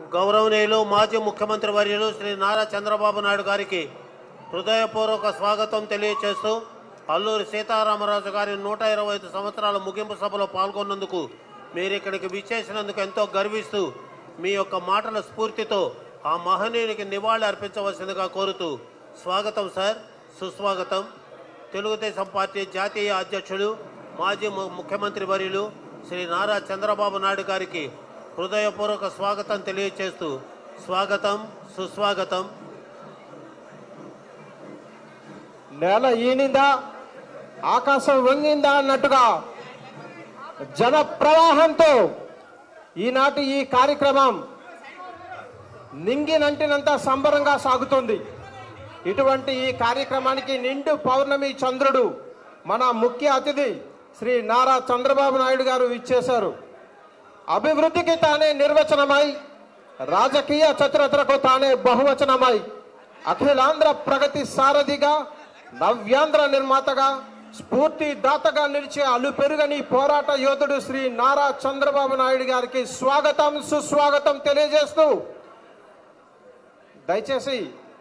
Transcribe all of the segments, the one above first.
గౌరవనీయులు మాజీ ముఖ్యమంత్రి వర్యులు శ్రీ నారా చంద్రబాబు నాయుడు గారికి హృదయపూర్వక స్వాగతం తెలియచేస్తూ అల్లూరి సీతారామరాజు గారి నూట ఇరవై ఐదు సంవత్సరాల ముగింపు సభలో పాల్గొన్నందుకు మీరు ఇక్కడికి విచ్చేసినందుకు ఎంతో గర్విస్తూ మీ యొక్క మాటల స్ఫూర్తితో ఆ మహనీయునికి నివాళి అర్పించవలసిందిగా కోరుతూ స్వాగతం సార్ సుస్వాగతం తెలుగుదేశం పార్టీ జాతీయ అధ్యక్షుడు మాజీ ము- ముఖ్యమంత్రి వర్యులు శ్రీ నారా చంద్రబాబు నాయుడు గారికి హృదయపూర్వక స్వాగతం తెలియచేస్తూ స్వాగతం సుస్వాగతం నేల ఈనిందా ఆకాశం వంగిందా అన్నట్టుగా జన ప్రవాహంతో ఈనాటి ఈ కార్యక్రమం నింగినంటినంత సంబరంగా సాగుతుంది ఇటువంటి ఈ కార్యక్రమానికి నిండు పౌర్ణమి చంద్రుడు మన ముఖ్య అతిథి శ్రీ నారా చంద్రబాబు నాయుడు గారు ఇచ్చేశారు అభివృద్ధికి తానే నిర్వచనమై రాజకీయ చతురతలకు తానే బహువచనమై అఖిలాంధ్ర ప్రగతి సారథిగా నవ్యాంధ్ర నిర్మాతగా స్ఫూర్తి దాతగా నిలిచే అలుపెరుగని పోరాట యోధుడు శ్రీ నారా చంద్రబాబు నాయుడు గారికి స్వాగతం సుస్వాగతం తెలియజేస్తూ దయచేసి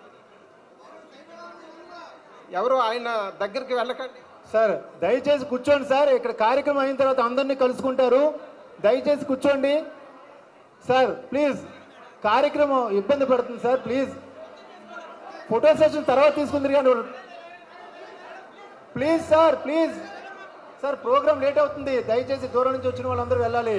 ఎవరు ఆయన దగ్గరికి వెళ్ళకండి సార్ దయచేసి కూర్చోండి సార్ ఇక్కడ కార్యక్రమం అయిన తర్వాత అందరినీ కలుసుకుంటారు దయచేసి కూర్చోండి సార్ ప్లీజ్ కార్యక్రమం ఇబ్బంది పడుతుంది సార్ ప్లీజ్ ఫోటో సెషన్ తర్వాత తీసుకుందరు కానీ please sir please sir programme late అవుతుంది దయచేసి దూరం నుంచి వచ్చిన వాళ్ళందరూ వెళ్ళాలి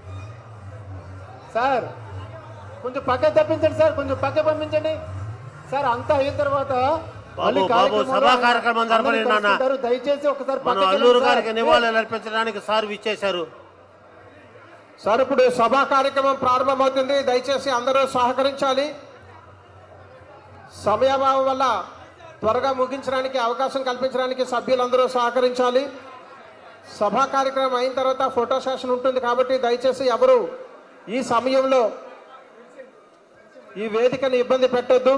సార్ కొంచెం పక్క తప్పించండి సార్ కొంచెం పక్క పంపించండి సార్ అంతా అయిన తర్వాత మళ్ళీ బాబు, బాబు, కార్యక్రమంలో సభా కార్యక్రమం జరపండి అందరినీ నాన్న. కలుసుకుంటారు. దయచేసి ఒకసారి మన పక్కకి అల్లూరు వెళ్ళండి గారికి సార్. నివాళులు అర్పించడానికి సార్ విచ్చేశారు సార్ ఇప్పుడు సభా కార్యక్రమం ప్రారంభమవుతుంది దయచేసి అందరూ సహకరించాలి సమయాభావం వల్ల త్వరగా ముగించడానికి అవకాశం కల్పించడానికి సభ్యులందరూ సహకరించాలి సభా కార్యక్రమం అయిన తర్వాత ఫోటో సెషన్ ఉంటుంది కాబట్టి దయచేసి ఎవరు ఈ సమయంలో ఈ వేదికను ఇబ్బంది పెట్టొద్దు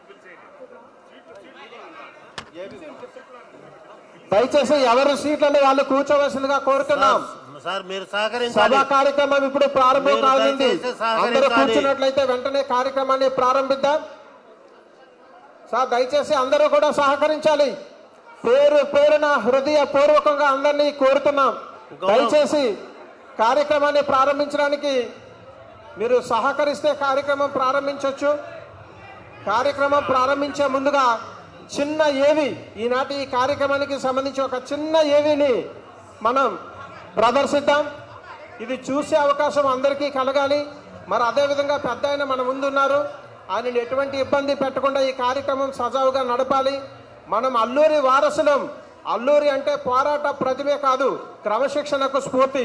దయచేసి ఎవరు సీట్లలో వాళ్ళు కూర్చోవలసిందిగా కోరుతున్నాం సార్ మీరు సహకరించాలి సభా కార్యక్రమం ఇప్పుడు ప్రారంభం మీరు కానుంది దయచేసి సహకరించాలి. అందరూ కూర్చున్నట్లయితే వెంటనే కార్యక్రమాన్ని ప్రారంభిద్దాం సార్ దయచేసి అందరూ కూడా సహకరించాలి పేరు పేరున హృదయ పూర్వకంగా అందరినీ కోరుతున్నాం గౌరవ్. దయచేసి కార్యక్రమాన్ని ప్రారంభించడానికి మీరు సహకరిస్తే కార్యక్రమం ప్రారంభించవచ్చు కార్యక్రమం ప్రారంభించే ముందుగా చిన్న ఏవి ఈనాటి ఈ కార్యక్రమానికి సంబంధించి ఒక చిన్న ఏవిని మనం ప్రదర్శిద్దాం ఇది చూసే అవకాశం అందరికీ కలగాలి మరి అదేవిధంగా పెద్ద ఆయన మన ముందున్నారు ఆయనని ఎటువంటి ఇబ్బంది పెట్టకుండా ఈ కార్యక్రమం సజావుగా నడపాలి మనం అల్లూరి వారసులం అల్లూరి అంటే పోరాట ప్రతిభే కాదు క్రమశిక్షణకు స్ఫూర్తి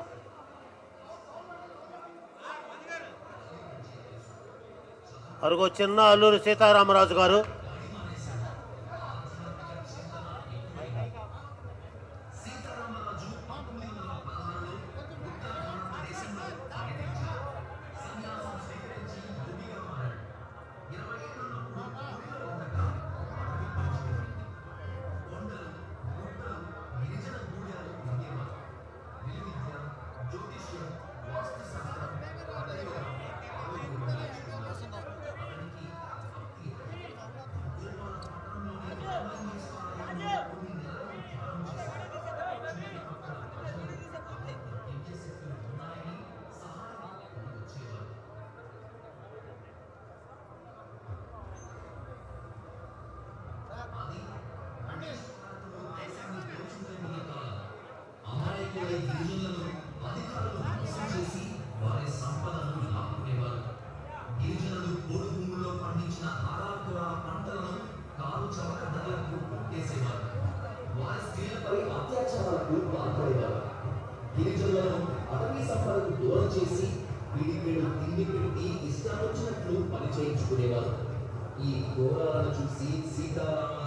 అరుగో చిన్న అల్లూరి సీతారామరాజు గారు అత్యాచారాలకు పాల్పడేవారు గిరిజనులను అటవీ సంపదకు దూరం చేసి పిడికెడు తిండి పెట్టి ఇష్టం వచ్చినట్లు పని చేయించుకునేవారు ఈ ఘోరాలను చూసి సీతారామ